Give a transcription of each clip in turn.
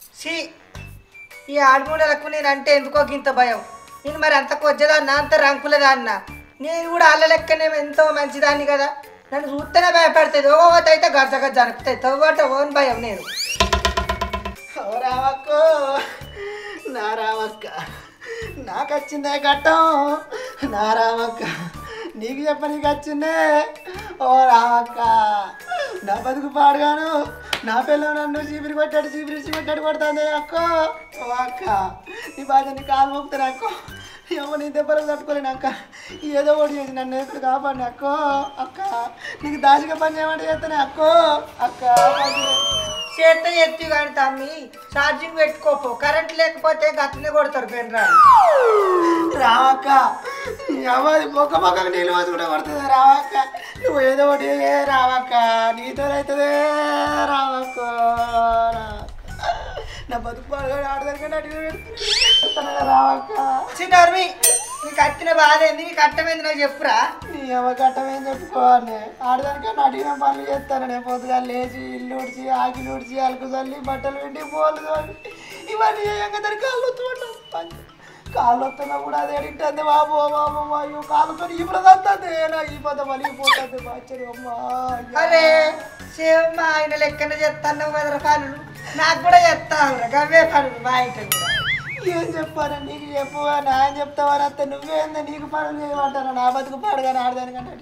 C ఈ ఆడమూడలకు నేను అంటే ఎందుకో గింత భయం నేను మరి అంత కొజ్జదాన్న అంత రంకులదాన్న నేను కూడా అల్ల లెక్కనే ఎంతో మంచిదాన్ని కదా నన్ను చూస్తేనే భయపడుతుంది ఓ అయితే గజ్జ గజ్జ అనుకుతాయి తవ్వట ఓన్ భయం నేను ఓ రామక్కో నా రామక్క నాకు వచ్చిందే ఘట్టం నా రామక్క నీకు చెప్ప నీకు వచ్చిందే ఓ రామక్క నా బతుకు పాడుగాను నా పిల్లలు నన్ను చీపిరి కొట్టాడు చీపిరి కొట్టాడు కొడుతుంది అక్కో ఓ అక్క నీ బాధ నీ కాలు మోపుతాను అక్కో ఏమో నీ దెబ్బలు తట్టుకోలేను అక్క ఏదో ఒకటి చేసి నన్ను ఎప్పుడు కాపాడి అక్కో అక్క నీకు దాచిగా పని చేయమంటే చేస్తానే అక్కో అక్క పని చేయ- చేత ఎత్తి కానీ తమ్మి ఛార్జింగ్ పెట్టుకోపో కరెంట్ లేకపోతే గట్లనే కొడతారు పెన్రాలు రావక్క ఎవరి మొక్క మొక్కకు నీళ్ళు పోసి కూడా పడుతుంది రావక్క నువ్వు ఏదో ఒకటి ఏ రావక్క నీతో అవుతుంది రావక్క రావక్క. నా బతుకు పాడుగా ఆడదానికంటే అటు రావక్క చిన్నవి నీకు కట్టిన బాధ ఏంది నీకు కట్టమైంది నాకు చెప్పురా నీ అమ్మ కట్టమేం చెప్పుకోవాలి ఆడదానికన్నా అడిగిన పనులు చేస్తాను నేను పొద్దుగా లేచి ఇల్లు ఉడిచి ఆకిలు ఉడిచి అలుకు చల్లి బట్టలు పిండి పోలు చల్లి ఇవన్నీ చేయంగా దాని కాళ్ళు వస్తుంటాం కాళ్ళు వస్తున్నా కూడా అదే అడిగితే బాబు బాబు అయ్యో కాళ్ళతో ఈ పద వస్తుంది నా ఈ పద మలిగిపోతుంది బాచరు అమ్మా అరే సేమ్ మా ఆయన లెక్కన చేస్తాను కదరా పనులు నాకు కూడా చేస్తాను గవే పనులు మా ఇంట కూడా ఏం చెప్పాను నీకు చెప్పు నా ఆయన చెప్తావని అత్త నువ్వేందా నీకు పనులు చేయమంటాను నా బతుకు పాడుగానే ఆడదానికంటే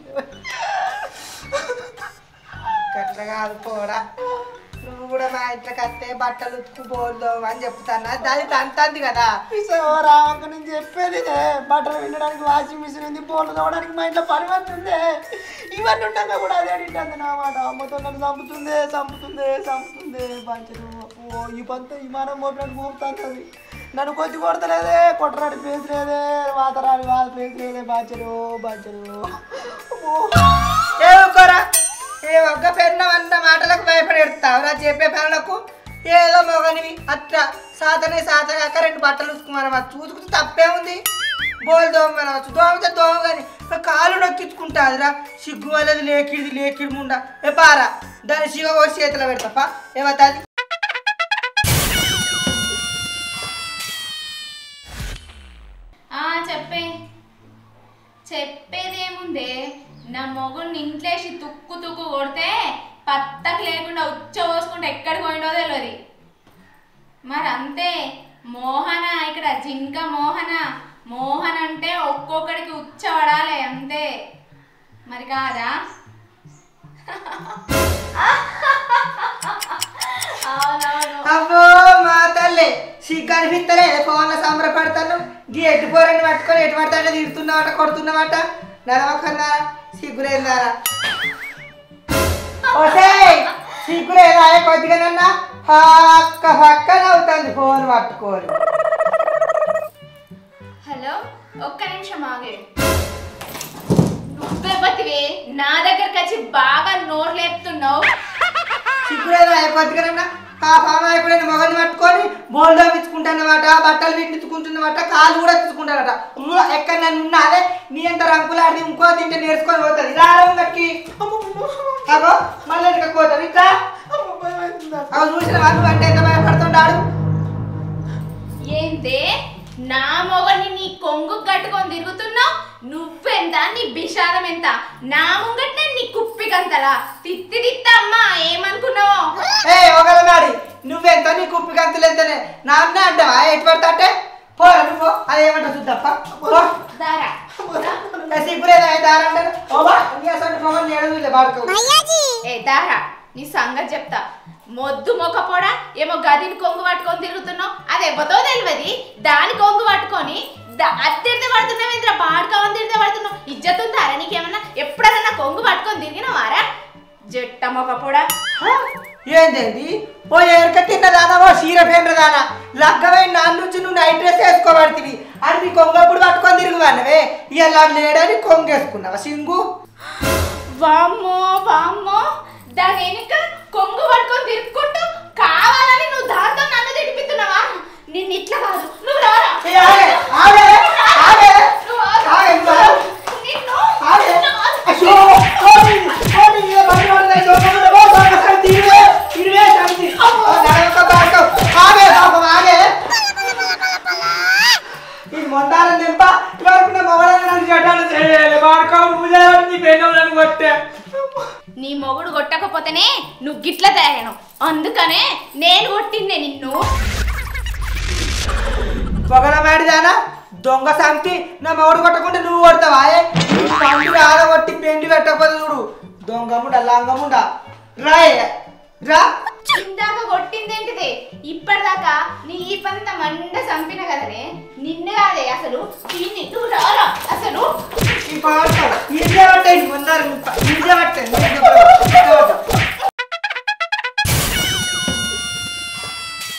గట్ల కాదు పోరా నువ్వు కూడా మా ఇంట్లోకి వస్తే బట్టలు ఉతుకుపోదాం అని చెప్తాను దాని తంతంది కదా రావక నేను చెప్పేది ఇదే. బట్టలు వినడానికి వాషింగ్ మిషన్ ఉంది బోర్లు తవ్వడానికి మా ఇంట్లో పని మంది ఉంది ఇవన్నీ ఉండగా కూడా అదే అడిగింది నా మాట అమ్మతో నన్ను చంపుతుంది చంపుతుంది చంపుతుంది పంచరు ఓ ఈ పంత విమానం మోపినట్టు మోపుతుంది నన్ను కొద్ది కొడతలేదే కొట్టరాడి ప్లేస్ లేదే వాతరాడి వాత ప్లేస్ లేదే బాచరు బాచరు ఏమోరా ఏ ఒక్క పెన్న అన్న మాటలకు భయపడేస్తావు రా చెప్పే పనులకు ఏదో మొగనివి అట్లా సాతనే సాతగాక రెండు బట్టలు ఉతుకుమనవచ్చు ఉతుకుతూ తప్పే ఉంది బోల్ దోమనవచ్చు దోమితే దోమ కానీ కాలు నొక్కించుకుంటుంది రా సిగ్గు వాళ్ళది లేకిడిది లేకిడి ముండ ఏ పారా దాని సిగ కోసి చేతిలో పెడతాపా ఏమవుతుంది ఆ చెప్పే చెప్పేదేముందే నా మొగుడిని ఇంట్లేసి తుక్కు తుక్కు కొడితే పత్తకు లేకుండా ఉచ్చ పోసుకుంటే ఎక్కడికి పోయినో తెలియదు మరి అంతే మోహన ఇక్కడ జింక మోహన మోహన్ అంటే ఒక్కొక్కడికి ఉచ్చ పడాలి అంతే మరి కాదా అవునవును అమ్మో మా తల్లి సిగ్గు అనిపిస్తలే ఫోన్లో సంబరపడతాను గీ ఎటు పోరని పట్టుకొని ఎటు పడతాడో తిడుతున్నావట కొడుతున్నావట నడవకన్నా సిగ్గులేదారా ఓసే సిగ్గులేదా కొద్దిగానన్నా పక్క పక్కన అవుతుంది ఫోన్ పట్టుకొని హలో ఒక్క నిమిషం ఆగే నువ్వే బతివే నా దగ్గరకు వచ్చి బాగా నోరు లేపుతున్నావు సిగ్గులేదా కొద్దిగానన్నా ఆ పామాయ కూడా మొగని పట్టుకొని బోల్డో పిచ్చుకుంటానమాట బట్టలు విండించుకుంటున్నమాట కాలు కూడా పిచ్చుకుంటానట ఎక్కడ నన్ను ఉన్నాదే నీ ఎంత రంకులాడి ఇంకో తింటే నేర్చుకొని పోతుంది రావడం గట్టి అగో మళ్ళీ ఇంకా పోతుంది ఇట్లా అవి చూసిన వాళ్ళు అంటే ఎంత భయపడుతుంటాడు ఏందే నా మొగని నీ కొంగు కట్టుకొని తిరుగుతున్నావు నువ్వెంత నీ బిషారం ఎంత నా ముంగట్నే నీ కుప్పికంతలా తిత్తి తిత్త అమ్మా ఏమనుకున్నావు ఏ ఒకలనాడి నువ్వెంత నీ కుప్పి గంతులు ఎంతనే నా అన్న అంటావా ఎటు పడతాటే పోరా నువ్వు అదేమంటా చూద్దప్ప పో దారా సిగ్గులేదా దారంటారు ఓవా నీ అసలు మొగని ఏడు బాడుకో ఏ దారా నీ సంగతి చెప్తా మొద్దు మొక్కపోడా ఏమో గదిని కొంగు పట్టుకొని తిరుగుతున్నావు అది ఎవతో తెలియదు దాని కొంగు పట్టుకొని దా- అది తిడితే పడుతున్నావు ఇంద్ర బాడుకోవని తిడితే పడుతున్నావు ఇజ్జత్ ఉందారా నీకేమన్నా ఎప్పుడైనా నా కొంగు పట్టుకొని తిరిగినవారా జట్ట మొక్కపోడా ఏంటండి ఓ ఎరక తిన్న దానా ఓ చీర పేండ్ర దానా లగ్గమైన నాన్న నుంచి నువ్వు నైట్ డ్రెస్ వేసుకోబడుతుంది అది నీ కొంగప్పుడు పట్టుకొని తిరుగువానవే ఇలా లేడని కొంగేసుకున్నావా సింగు వామ్మో వామ్మో దాని వెనుక కొంగు పట్టుకొని తిరుక్కుంటూ కావాలని నువ్వు దాంతో నన్ను తిడిపిస్తున్నావా నిన్ను ఇట్లా కాదు నువ్వు రారా ఏ, ఆగే, ఆగే, ఆగే, నువ్వు ఆగు. ఆగే, నువ్వు ఆగు. నిన్ను ఆగే. నిన్ను ఆగు. అయ్యో, కోడి, కోడి, ఏ బండి వాడినా, ఏ దొంగ వాడినా, ఓ దొంగ సంగతి, ఇరువే, ఇరువే సంగతి. ఓ నడవక బాడుకో. ఆగే, కొట్టకపోతేనే నువ్వు గిట్ల తయాను అందుకనే నేను కొట్టిందే నిన్ను పొగల మాడిదానా దొంగ సంతి నా మొగుడు కొట్టకుంటే నువ్వు కొడతావా ఏ? నీ పండు ఆడగొట్టి పెండి పెట్టకపోతే చూడు దొంగముండ లంగముండ రాయ్ రా ఇందాక కొట్టిందేంటిది ఇప్పటిదాకా నీ ఈ పంత మండ చంపిన కదనే నిన్ను కాదే అసలు దీన్ని నువ్వు రారా అసలు ఈ పాట ఇదే పట్టాయి ముందర ఇదే పట్టాయి